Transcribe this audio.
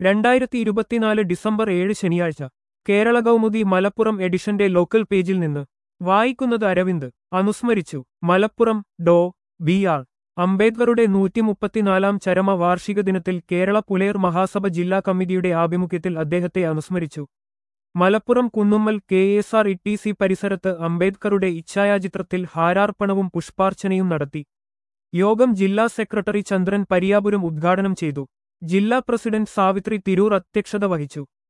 രണ്ടായിരത്തി ഇരുപത്തിനാല് ഡിസംബർ ഏഴ് ശനിയാഴ്ച കേരള കൗമുദി മലപ്പുറം എഡിഷന്റെ ലോക്കൽ പേജിൽ നിന്ന് വായിക്കുന്നത് അരവിന്ദ് അനുസ്മരിച്ചു മലപ്പുറം ഡോ ബി ആർ അംബേദ്കറുടെ നൂറ്റിമുപ്പത്തിനാലാം ചരമ വാർഷിക ദിനത്തിൽ കേരള പുലയർ മഹാസഭ ജില്ലാ കമ്മിറ്റിയുടെ ആഭിമുഖ്യത്തിൽ അദ്ദേഹത്തെ അനുസ്മരിച്ചു Malappuram Kunnummal K S R T C സി പരിസരത്ത് അംബേദ്കറുടെ ഇച്ഛായാചിത്രത്തിൽ ഹാരാർപ്പണവും പുഷ്പാർച്ചനയും നടത്തി യോഗം ജില്ലാ സെക്രട്ടറി ചന്ദ്രൻ പരിയാപുരം ഉദ്ഘാടനം ചെയ്തു ജില്ലാ പ്രസിഡന്റ് സാവിത്രി തിരൂർ അധ്യക്ഷത വഹിച്ചു